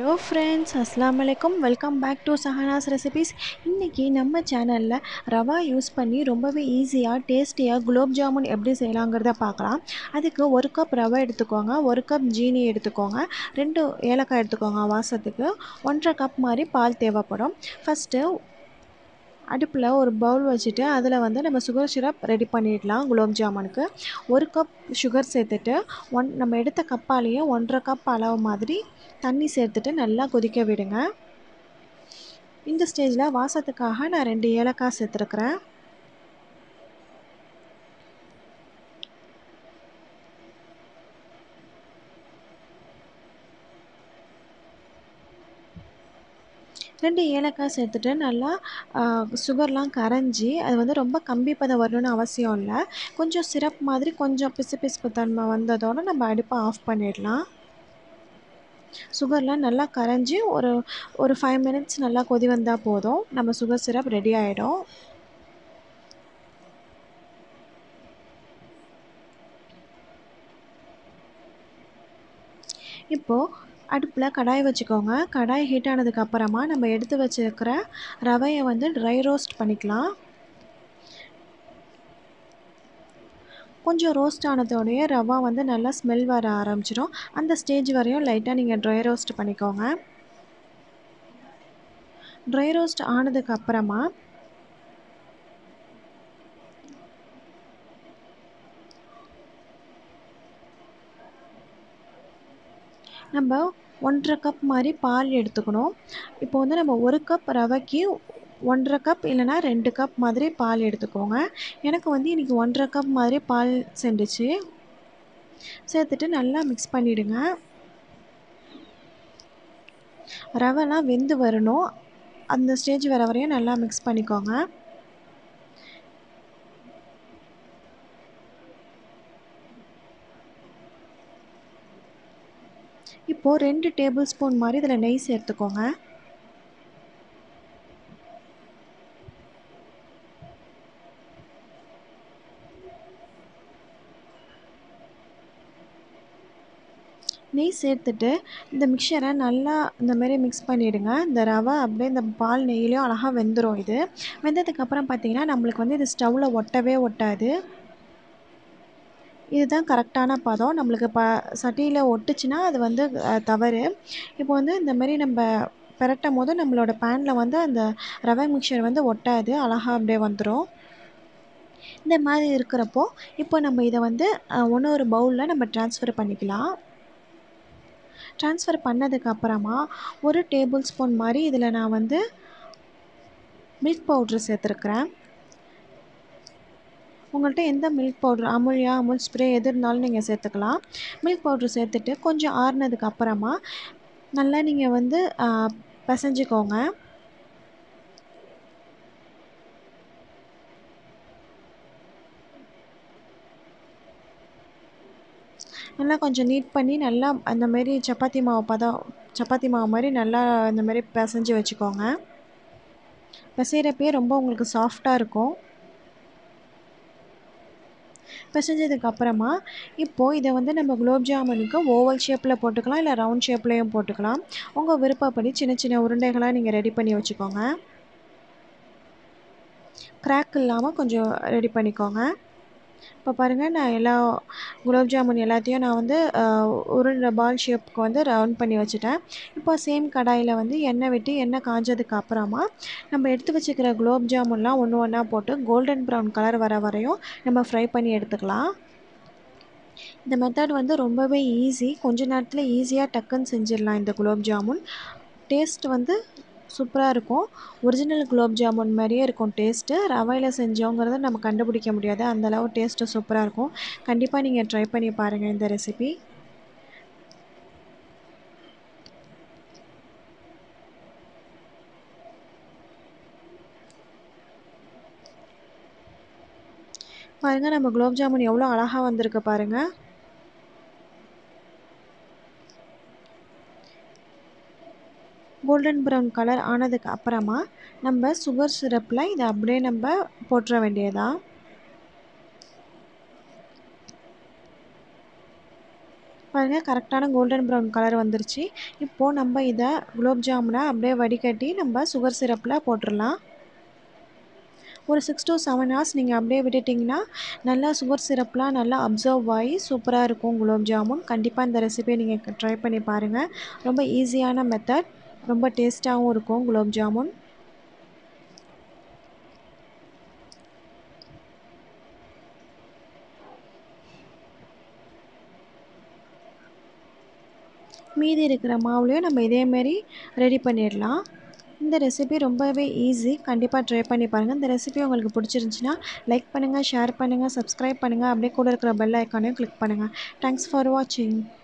hello friends அஸ்லாம் வலைக்கம் welcome back to Shahanas recipes இன்றைக்கி நம்ம சேனலில் ரவா யூஸ் பண்ணி ரொம்பவே ஈஸியாக டேஸ்டியாக குலோப் ஜாமுன் எப்படி செய்யலாங்கிறத பார்க்கலாம் அதுக்கு ஒரு கப் ரவை எடுத்துக்கோங்க ஒரு கப் ஜீனி எடுத்துக்கோங்க ரெண்டு ஏலக்காய் எடுத்துக்கோங்க வாசத்துக்கு ஒன்றரை கப் மாதிரி பால் தேவைப்படும் ஃபஸ்ட்டு அடுப்பில் ஒரு பவுல் வச்சுட்டு அதில் வந்து நம்ம சுகர் சிரப் ரெடி பண்ணிடலாம் குலோப் ஜாமுனுக்கு ஒரு கப் சுகர் சேர்த்துட்டு ஒன் நம்ம எடுத்த கப்பாலேயே ஒன்றரை கப் அளவு மாதிரி தண்ணி சேர்த்துட்டு நல்லா கொதிக்க விடுங்க இந்த ஸ்டேஜில் வாசத்துக்காக நான் ரெண்டு ஏலக்காய் சேர்த்துருக்குறேன் ரெண்டு ஏலக்காய் சேர்த்துட்டு நல்லா சுகர்லாம் கரைஞ்சி அது வந்து ரொம்ப கம்பி பதம் வரணும்னு அவசியம் இல்லை கொஞ்சம் சிரப் மாதிரி கொஞ்சம் பிசு பிசுப்பு தன்மை வந்ததோடு நம்ம அடுப்பை ஆஃப் பண்ணிடலாம் சுகர்லாம் நல்லா கரைஞ்சி ஒரு ஒரு ஃபைவ் மினிட்ஸ் நல்லா கொதி வந்தால் போதும் நம்ம சுகர் சிரப் ரெடி ஆகிடும் இப்போது அடுப்பில் கடாய் வச்சுக்கோங்க கடாய் ஹீட் ஆனதுக்கப்புறமா நம்ம எடுத்து வச்சுருக்கிற ரவையை வந்து ட்ரை ரோஸ்ட் பண்ணிக்கலாம் கொஞ்சம் ரோஸ்ட் ஆனதோடைய ரவா வந்து நல்லா ஸ்மெல் வர ஆரம்பிச்சிடும் அந்த ஸ்டேஜ் வரையும் லைட்டாக நீங்கள் ட்ரை ரோஸ்ட் பண்ணிக்கோங்க ட்ரை ரோஸ்ட் ஆனதுக்கப்புறமா நம்ம ஒன்றரை கப் மாதிரி பால் எடுத்துக்கணும் இப்போ வந்து நம்ம ஒரு கப் ரவைக்கு ஒன்றரை கப் இல்லைனா ரெண்டு கப் மாதிரி பால் எடுத்துக்கோங்க எனக்கு வந்து இன்றைக்கி ஒன்றரை கப் மாதிரி பால் சென்றுச்சு சேர்த்துட்டு நல்லா மிக்ஸ் பண்ணிவிடுங்க ரவைலாம் வெந்து வரணும் அந்த ஸ்டேஜ் வர வரையும் நல்லா மிக்ஸ் பண்ணிக்கோங்க இப்போது ரெண்டு டேபிள் ஸ்பூன் மாதிரி இதில் நெய் சேர்த்துக்கோங்க நெய் சேர்த்துட்டு இந்த மிக்சரை நல்லா இந்த மாதிரி மிக்ஸ் பண்ணிவிடுங்க இந்த ரவை அப்படியே இந்த பால் நெய்லேயும் அழகாக வெந்துடும் இது வெந்ததுக்கப்புறம் பார்த்திங்கன்னா நம்மளுக்கு வந்து இது ஸ்டவ்வில் ஒட்டவே ஒட்டாது இதுதான் கரெக்டான பதம் நம்மளுக்கு ப சட்டியில் ஒட்டுச்சுன்னா அது வந்து தவறு இப்போ வந்து இந்த மாதிரி நம்ம பெரட்டும் போது நம்மளோட பேனில் வந்து அந்த ரவை மிக்சர் வந்து ஒட்டாது அழகாக அப்படியே வந்துடும் இந்த மாதிரி இருக்கிறப்போ இப்போ நம்ம இதை வந்து ஒன்று ஒரு பவுலில் நம்ம ட்ரான்ஸ்ஃபர் பண்ணிக்கலாம் ட்ரான்ஸ்ஃபர் பண்ணதுக்கப்புறமா ஒரு டேபிள் ஸ்பூன் மாதிரி இதில் நான் வந்து மில்க் பவுட்ரு சேர்த்துருக்குறேன் உங்கள்கிட்ட எந்த milk powder Amulya Amul spray எது இருந்தாலும் நீங்கள் சேர்த்துக்கலாம் மில்க் பவுட்ரு சேர்த்துட்டு கொஞ்சம் ஆறுனதுக்கு அப்புறமா நல்லா நீங்கள் வந்து பிசைஞ்சிக்கோங்க நல்லா கொஞ்சம் நீட் பண்ணி நல்லா அந்த மாரி சப்பாத்தி மாவு பதம் சப்பாத்தி மாவு மாதிரி நல்லா இந்த மாதிரி பிசைஞ்சு வச்சுக்கோங்க பிசைகிறப்பயே ரொம்ப உங்களுக்கு சாஃப்டாக இருக்கும் பிசைஞ்சதுக்கு அப்புறமா இப்போது இதை வந்து நம்ம குலோப் ஜாமுனுக்கு ஓவல் ஷேப்பில் போட்டுக்கலாம் இல்லை ரவுண்ட் ஷேப்லேயும் போட்டுக்கலாம் உங்கள் விருப்பப்படி சின்ன சின்ன உருண்டைகளாக நீங்கள் ரெடி பண்ணி வச்சுக்கோங்க க்ராக் இல்லாமல் கொஞ்சம் ரெடி பண்ணிக்கோங்க இப்போ பாருங்கள் நான் எல்லா குலோப் ஜாமுன் எல்லாத்தையும் நான் வந்து உருண்டை பால் ஷேப்புக்கு வந்து ரவுண்ட் பண்ணி வச்சுட்டேன் இப்போ சேம் கடாயில் வந்து எண்ணெய் விட்டு எண்ணெய் காஞ்சதுக்கு அப்புறமா நம்ம எடுத்து வச்சுக்கிற குலோப் ஜாமுன்லாம் ஒன்று ஒன்றா போட்டு கோல்டன் ப்ரௌன் கலர் வர வரையும் நம்ம ஃப்ரை பண்ணி எடுத்துக்கலாம் இந்த மெத்தட் வந்து ரொம்பவே ஈஸி கொஞ்ச நேரத்தில் ஈஸியாக டக்குன்னு செஞ்சிடலாம் இந்த குலோப் ஜாமுன் டேஸ்ட் வந்து சூப்பராக இருக்கும் ஒரிஜினல் குலோப் ஜாமுன் மாதிரியே இருக்கும் டேஸ்ட்டு ரவையில் செஞ்சோங்கிறத நம்ம கண்டுபிடிக்க முடியாது அந்தளவு டேஸ்ட்டு சூப்பராக இருக்கும் கண்டிப்பாக நீங்கள் ட்ரை பண்ணி பாருங்கள் இந்த ரெசிபி பாருங்கள் நம்ம குலோப் ஜாமுன் எவ்வளோ அழகாக வந்திருக்கு பாருங்கள் கோல்டன் ப்ரௌன் கலர் ஆனதுக்கு அப்புறமா நம்ம சுகர் சிரப்பில் இதை அப்படியே நம்ம போட்டுற வேண்டியதான் பாருங்கள் கரெக்டான கோல்டன் ப்ரௌன் கலர் வந்துருச்சு இப்போது நம்ம இதை குலோப் ஜாமுனை அப்படியே வடிகட்டி நம்ம சுகர் சிரப்பில் போட்டுடலாம் ஒரு சிக்ஸ் டு செவன் ஹவர்ஸ் நீங்கள் அப்படியே விட்டுட்டிங்கன்னா நல்லா சுகர் சிரப்லாம் நல்லா அப்சர்வ் ஆகி சூப்பராக இருக்கும் குலோப் ஜாமுன் கண்டிப்பாக இந்த ரெசிபியை நீங்கள் ட்ரை பண்ணி பாருங்கள் ரொம்ப ஈஸியான மெத்தட் ரொம்ப டேஸ்ட்டாகவும் இருக்கும் குலோப் ஜாமுன் மீதி இருக்கிற மாவுலையும் நம்ம இதேமாரி ரெடி பண்ணிடலாம் இந்த ரெசிபி ரொம்பவே ஈஸி கண்டிப்பாக ட்ரை பண்ணி பாருங்கள் இந்த ரெசிபி உங்களுக்கு பிடிச்சிருந்துச்சின்னா லைக் பண்ணுங்கள் ஷேர் பண்ணுங்கள் சப்ஸ்கிரைப் பண்ணுங்கள் அப்படியே கூட இருக்கிற பெல் ஐக்கானையும் கிளிக் பண்ணுங்கள் தேங்க்ஸ் ஃபார் வாட்சிங்